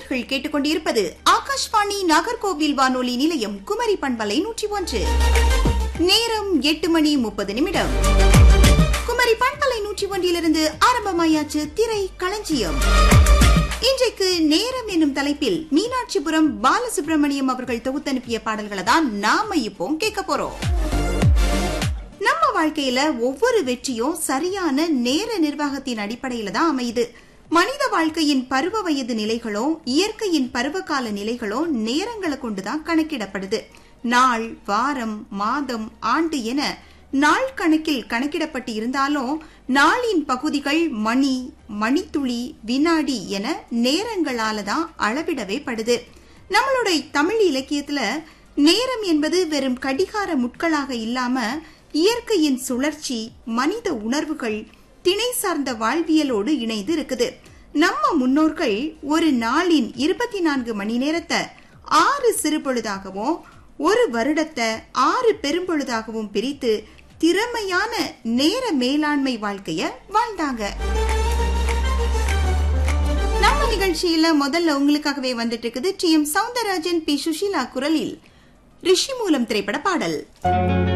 நேர்கள் கேட்டுக்கொண்டிருப்பது ஆகாஷ்வாணி நாகர்கோவில் வானொலி நிலையம் குமரி பண்பலை நூற்றி ஒன்று நேரம் எட்டு மணி முப்பது நிமிடம் குமரி பண்பலை நூற்றி ஒன்றிலிருந்து ஆரம்பமாயாச்சு திரை களஞ்சியம் இன்றைக்கு நேரம் என்னும் தலைப்பில் மீனாட்சிபுரம் பாலசுப்ரமணியம் அவர்கள் தொகுத்தனுப்பிய பாடல்களை தான் நாம இப்போ கேட்க போறோம் நம்ம வாழ்க்கையில ஒவ்வொரு வெற்றியும் சரியான நேர நிர்வாகத்தின் அடிப்படையில தான் அமையுது மனித வாழ்க்கையின் பருவ வயது நிலைகளோ இயற்கையின் பருவகால நிலைகளோ நேரங்களை கொண்டுதான் கணக்கிடப்படுது நாள் வாரம் மாதம் ஆண்டு என நாள் கணக்கில் கணக்கிடப்பட்டு இருந்தாலும் நாளின் பகுதிகள் மணி மணித்துளி வினாடி என நேரங்களால தான் அளவிடவே படுது நம்மளுடைய தமிழ் இலக்கியத்துல நேரம் என்பது வெறும் கடிகார முட்களாக இல்லாம இயற்கையின் சுழற்சி மனித உணர்வுகள் திணை சார்ந்த வாழ்வியலோடு இணைந்து இருக்குது நம்ம முன்னோர்கள் ஒரு நாளின் இருபத்தி நான்கு மணி நேரத்தை ஆறு சிறுபொழுதாகவும் ஒரு வருடத்தை ஆறு பெரும்பொழுதாகவும் பிரித்து திறமையான நேர மேலாண்மை வாழ்க்கைய வாழ்ந்தாங்க நம்ம நிகழ்ச்சியில முதல்ல உங்களுக்காகவே வந்துட்டு இருக்குது T M Soundararajan P Susheela குரலில் ரிஷி மூலம் திரைப்பட பாடல்